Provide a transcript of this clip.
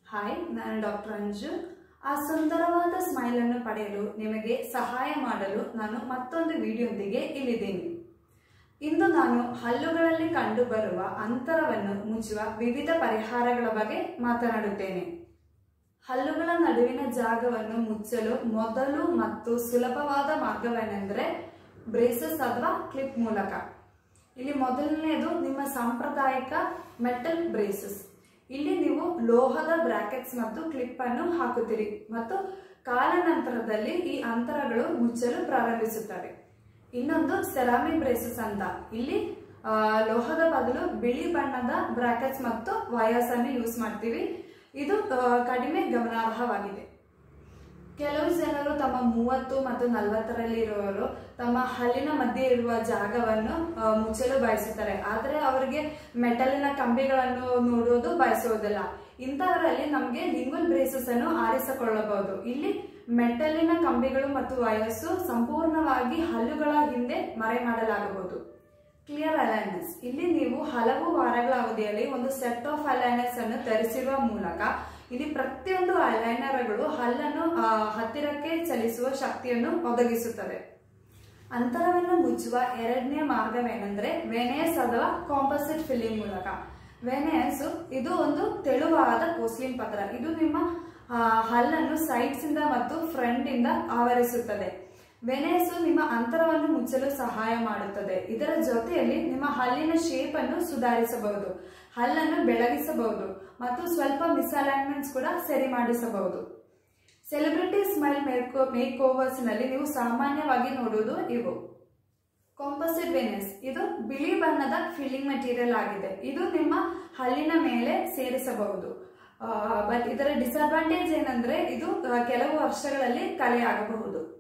hi ನಾನು doctor Anju ಆ ಸುಂದರವಾದ ಸ್ಮೈಲ್ ಅನ್ನು ಪಡೆಯಲು ನಿಮಗೆ ಸಹಾಯ ಮಾಡಲು ನಾನು ಮತ್ತೊಂದು ವಿಡಿಯೋದೊಂದಿಗೆ ಇಲ್ಲಿದ್ದೇನೆ ಇಂದು ನಾನು ಹಲ್ಲುಗಳಲ್ಲಿ ಕಂಡುಬರುವ ಅಂತರವನ್ನು ಮುಚ್ಚುವ ವಿವಿಧ ಪರಿಹಾರಗಳ ಬಗ್ಗೆ ಮಾತನಾಡುತ್ತೇನೆ ಹಲ್ಲುಗಳ ನಡುವಿನ ಜಾಗವನ್ನು ಮುಚ್ಚಲು ಮೊದಲು ಮತ್ತು ಸುಲಭವಾದ ಮಾರ್ಗವೇನೆಂದರೆ ಬ್ರೇಸಸ್ ಅಥವಾ ಕ್ಲಿಪ್ ಮೂಲಕ ಇಲ್ಲಿ ಮೊದಲನೆಯದು ನಿಮ್ಮ ಸಾಂಪ್ರದಾಯಿಕ ಮೆಟಲ್ ಬ್ರೇಸಸ್ ಇಲ್ಲಿ ನೀವು ಲೋಹದ ಬ್ರಾಕೆಟ್ಸ್ ಮತ್ತು ಕ್ಲಿಪ್ ಅನ್ನು ಹಾಕುತ್ತೀರಿ ಮತ್ತು ಕಾಲಾನಂತರದಲ್ಲಿ ಈ ಅಂತರಗಳು ಮುಚ್ಚಲು ಪ್ರಾರಂಭಿಸುತ್ತವೆ ಇನ್ನೊಂದು ಸೆರಾಮಿಕ್ ಬ್ರೇಸಸ್ ಅಂತ ಇಲ್ಲಿ ಆ, ಲೋಹದ ಬದಲು ಬಿಳಿ ಬಣ್ಣದ ಬ್ರಾಕೆಟ್ಸ್ ಮತ್ತು ವಯರ್ಸ್ ಅನ್ನು ಯೂಸ್ ಮಾಡ್ತೀವಿ ಇದು ಆ, ಕಡಿಮೆ ಗಮನಾರ್ಹವಾಗಿದೆ ಕೆಲವು ಜನರು ತಮ್ಮ ಮೂವತ್ತು ಮತ್ತು ನಲವತ್ತರಲ್ಲಿ ಇರುವವರು ತಮ್ಮ ಹಲ್ಲಿನ ಮಧ್ಯೆ ಇರುವ ಜಾಗವನ್ನು ಆ, ಮುಚ್ಚಲು ಬಯಸುತ್ತಾರೆ ಆದರೆ ಅವರಿಗೆ ಮೆಟಲಿನ ಕಂಬಿಗಳನ್ನು ನೋಡುವುದು ಬಯಸುವುದಿಲ್ಲ ಇಂತಹವರಲ್ಲಿ ನಮಗೆ ಲಿಂಗುಲ್ ಬ್ರೇಸಸ್ ಅನ್ನು ಆರಿಸಿಕೊಳ್ಳಬಹುದು ಇಲ್ಲಿ ಮೆಟಲಿನ ಕಂಬಿಗಳು ಮತ್ತು ವಯಸ್ಸು ಸಂಪೂರ್ಣವಾಗಿ ಹಲ್ಲುಗಳ ಹಿಂದೆ ಮರೆ ಮಾಡಲಾಗಬಹುದು ಕ್ಲಿಯರ್ ಅಲೈನರ್ಸ್ ಇಲ್ಲಿ ನೀವು ಹಲವು ವಾರಗಳ ಅವಧಿಯಲ್ಲಿ ಒಂದು ಸೆಟ್ ಆಫ್ ಅಲೈನರ್ಸ್ ಅನ್ನು ಧರಿಸಿರುವ ಮೂಲಕ ಇಲ್ಲಿ ಪ್ರತಿಯೊಂದು ಅಲೈನರ್ಗಳು ಹಲ್ಲನ್ನು ಆ, ಹತ್ತಿರಕ್ಕೆ ಚಲಿಸುವ ಶಕ್ತಿಯನ್ನು ಒದಗಿಸುತ್ತದೆ ಅಂತರವನ್ನು ಮುಚ್ಚುವ ಎರಡನೇ ಮಾರ್ಗವೇನೆಂದ್ರೆ ವೆನೇಸ್ ಅಥವಾ ಕಾಂಪೋಸಿಟ್ ಫಿಲ್ಲಿಂಗ್ ಮೂಲಕ ವೆನೇಸ್ ಇದು ಒಂದು ತೆಳುವಾದ ಕೋಸ್ಲಿನ್ ಪತ್ರ ಇದು ನಿಮ್ಮ ಆ, ಹಲ್ಲನ್ನು ಸೈಡ್ಸ್ ಇಂದ ಮತ್ತು ಫ್ರಂಟ್ ಇಂದ ಆವರಿಸುತ್ತದೆ ವೆನೇಸು ನಿಮ್ಮ ಅಂತರವನ್ನು ಮುಚ್ಚಲು ಸಹಾಯ ಮಾಡುತ್ತದೆ ಇದರ ಜೊತೆಯಲ್ಲಿ ನಿಮ್ಮ ಹಲ್ಲಿನ ಶೇಪ್ ಅನ್ನು ಸುಧಾರಿಸಬಹುದು ಹಲ್ಲನ್ನು ಬೆಳಗಿಸಬಹುದು ಮತ್ತು ಸ್ವಲ್ಪ ಮಿಸ್ಅಲೈನ್ಮೆಂಟ್ಸ್ ಕೂಡ ಸರಿ ಮಾಡಿಸಬಹುದು celebrity smile make makeovers ನಲ್ಲಿ ನೀವು ಸಾಮಾನ್ಯವಾಗಿ ನೋಡುವುದು ಇವು ಕಾಂಪೋಸಿಟ್ ವೆನೆಸ್ ಇದು ಬಿಳಿ ಬಣ್ಣದ ಫಿಲ್ಲಿಂಗ್ ಮೆಟೀರಿಯಲ್ ಆಗಿದೆ ಇದು ನಿಮ್ಮ ಹಲ್ಲಿನ ಮೇಲೆ ಸೇರಿಸಬಹುದು ಬಟ್ ಇದರ ಡಿಸಡ್ವಾಂಟೇಜ್ ಏನಂದ್ರೆ ಇದು ಆ, ಕೆಲವು ವರ್ಷಗಳಲ್ಲಿ ಕಲೆಯಾಗಬಹುದು